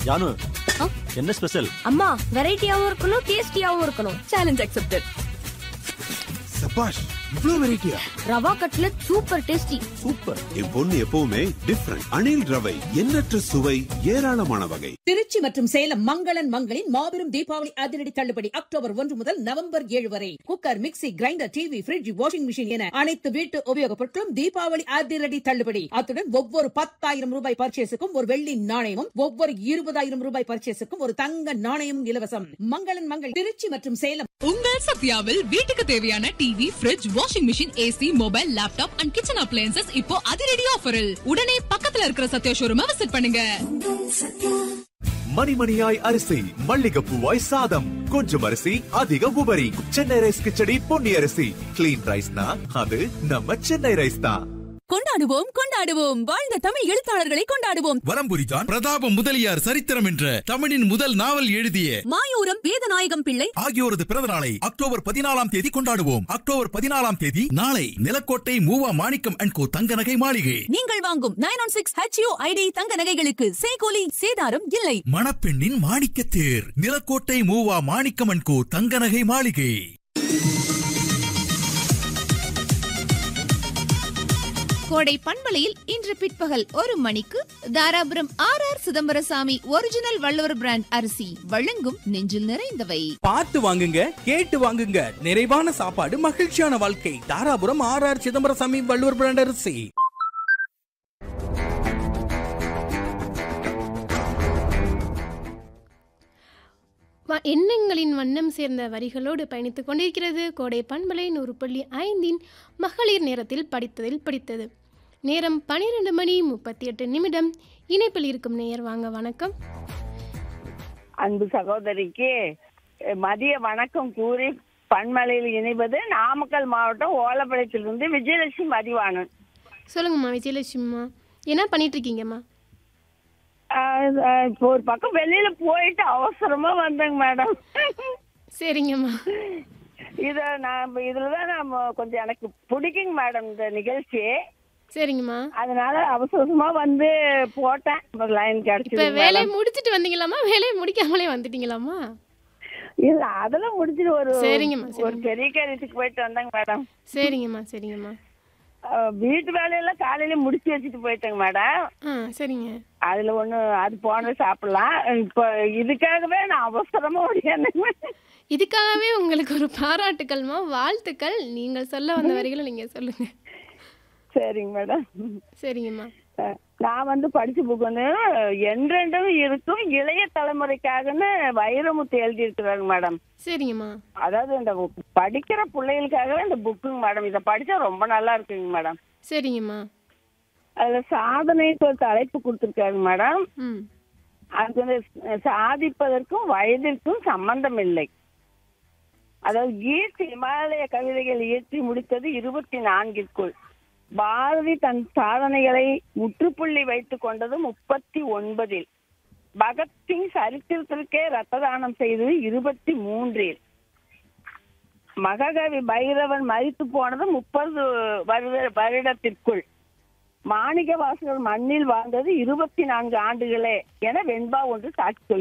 ஜானு ஆ? என்ன ஸ்பெஷல் அம்மா வெரைட்டியாவும் இருக்கணும் டேஸ்டியாவும் இருக்கணும் சேலஞ்ச் அக்செப்டட் சபாஷ் இவ்ளோ வெரைட்டியா rava cutlet super tasty super என் பொண்ணு எப்பவுமே டிஃப்ரெண்ட் அணில் ரவை எண்ணற்ற சுவை ஏராளமான வகை திருச்சி மற்றும் சேலம் மங்களன் மங்களின் மாபெரும் தீபாவளி அதிரடி தள்ளுபடி அக்டோபர் ஒன்று முதல் நவம்பர் ஏழு வரை cooker mixie grinder TV fridge washing machine என அனைத்து வீட்டு உபயோகப் பொருட்களும் தீபாவளி அதிரடி தள்ளுபடி அத்துடன் ஒவ்வொரு பத்தாயிரம் ரூபாய் பர்ச்சேஸுக்கும் ஒரு வெள்ளி நாணயமும் ஒவ்வொரு இருபதாயிரம் ரூபாய் பர்ச்சேஸுக்கும் ஒரு தங்க நாணயமும் இலவசம் மங்களன் மங்கள் திருச்சி மற்றும் சேலம் உங்கள் சத்யாவில் வீட்டுக்கு தேவையான TV fridge washing machine AC mobile laptop and kitchen appliances இப்போ அதிரடி ஆஃபரில் உடனே பக்கத்துல இருக்கிற சத்யா ஷோரூமை விசிட் பண்ணுங்க மணிமணியாய் அரிசி மல்லிகைப்பூவாய் சாதம் கொஞ்சம் அரிசி அதிக உபரி சென்னை ரைஸ் கிச்சடி பொன்னி அரிசி கிளீன் ரைஸ்னா அது நம்ம சென்னை ரைஸ் தான் கொண்டாடுவோம் கொண்டாடுவோம் வாழ்ந்த தமிழ் எழுத்தாளர்களை கொண்டாடுவோம் வலம்புரிதான் பிரதாப முதலியார் சரித்திரம் என்ற தமிழின் முதல் நாவல் எழுதிய மாயூரம் வேதநாயகம் பிள்ளை ஆகியோரது பிறந்த நாளை அக்டோபர் பதினாலாம் தேதி கொண்டாடுவோம் அக்டோபர் பதினாலாம் தேதி நாளை நிலக்கோட்டை மூவா மாணிக்கம் அண்ட் கோ தங்க நகை மாளிகை நீங்கள் வாங்கும் nine one six HU ID தங்க நகைகளுக்கு சேகோலி சேதாரம் இல்லை மணப்பெண்ணின் மாணிக்க தேர் நிலக்கோட்டை மூவா மாணிக்கம் அண்ட் கோ தங்க நகை மாளிகை கோடை பண்பலையில் இன்று பிற்பகல் ஒரு மணிக்கு Dharapuram R R Chidambarasamy original Valluvar brand அரிசி வழங்கும் நெஞ்சில் நிறைந்தவை பார்த்து வாங்குங்க கேட்டு வாங்குங்க நிறைவான சாப்பாடு மகிழ்ச்சியான வாழ்க்கை Dharapuram R R Chidambarasamy Valluvar brand அரிசி வ- எண்ணங்களின் வண்ணம் சேர்ந்த வரிகளோடு பயணித்துக் கொண்டிருக்கிறது கோடை பண்பலை நூறு புள்ளி ஐந்தின் மகளிர் நேரத்தில் படித்ததில் படித்தது நேரம் பன்னிரெண்டு மணி முப்பத்தி எட்டு நிமிடம் இணைப்பில் இருக்கும் நேயர் வாங்க வணக்கம் அன்பு சகோதரிக்கு அஹ், மதிய வணக்கம் கூறி பன்மலையில் இணைவது நாமக்கல் மாவட்டம் ஓலப்பாளையத்திலிருந்து விஜயலட்சுமி மதிவாணன் சொல்லுங்கம்மா விஜயலட்சுமிம்மா என்ன பண்ணிட்டு இருக்கீங்கம்மா அஹ், அஹ், இப்போ ஒரு பக்கம் வெளியில போயிட்டு அவசரமா வந்தேங்க மேடம் சரிங்கம்மா இத நான் இதுலதான் நம்ம கொஞ்சம் எனக்கு பிடிக்குங்க மேடம் இந்த நிகழ்ச்சி சரிங்கம்மா அதனால அவசரமா வந்து போட்டேன் லைன் இப்ப கிடைச்சது வேலையை முடிச்சிட்டு வந்தீங்களாம்மா வேலையை முடிக்காமலே வந்துட்டீங்களாம்மா இல்ல அதெல்லாம் முடிச்சிட்டு ஒரு சரிங்கம்மா, சரிங்க. ஒரு பெரிய காரியத்துக்கு போயிட்டு வந்தேங்க மேடம் சரிங்கம்மா சரிங்கம்மா அஹ், வீட்டு வேலையெல்லாம் காலையில முடிச்சு வச்சுட்டு போயிட்டேங்க மேடம் ஆ சரிங்க அதுல ஒண்ணு அது போன சாப்பிடலாம் இப்ப இதுக்காகவே நான் அவசரமா ஓடியாந்தேங்க இதுக்காகவே உங்களுக்கு ஒரு பாராட்டுக்கள்மா வாழ்த்துக்கள் நீங்கள் சொல்ல வந்த வரிகளை நீங்க சொல்லுங்க சரிங்க மேடம் சரிங்கம்மா அஹ், நான் வந்து படிச்ச புக் வந்து என்றென்றும் இருக்கும் இளைய தலைமுறைக்காகன்னு வைரமுத்து எழுதியிருக்கிறாங்க மேடம் சரிங்கம்மா அதாவது இந்த படிக்கிற பிள்ளைகளுக்காகவே இந்த புக்குங்க மேடம் இதை படிச்சா ரொம்ப நல்லா இருக்குங்க மேடம் சரிங்கம்மா அதுல சாதனைக்கு ஒரு தலைப்பு கொடுத்துருக்காங்க மேடம் ம் அது வந்து சாதிப்பதற்கும் வயதிற்கும் சம்பந்தம் இல்லை அதாவது ஈர்த்தி இமாலய கவிதைகள் இயற்றி முடித்தது இருபத்தி நான்கிற்குள் பாரதி தன் சாதனைகளை முற்றுப்புள்ளி வைத்துக் கொண்டது முப்பத்தி ஒன்பதில் பகத்சிங் சரித்திரத்திற்கே ரத்த தானம் செய்தது இருபத்தி மூன்றில் மகாகவி பைரவன் மரித்து போனது முப்பது வருட வருடத்திற்குள் மாணிக்க வாசகர் மண்ணில் வாழ்ந்தது இருபத்தி நான்கு ஆண்டுகளே என வெண்பா ஒன்று சாட்சி சொல்கிறது.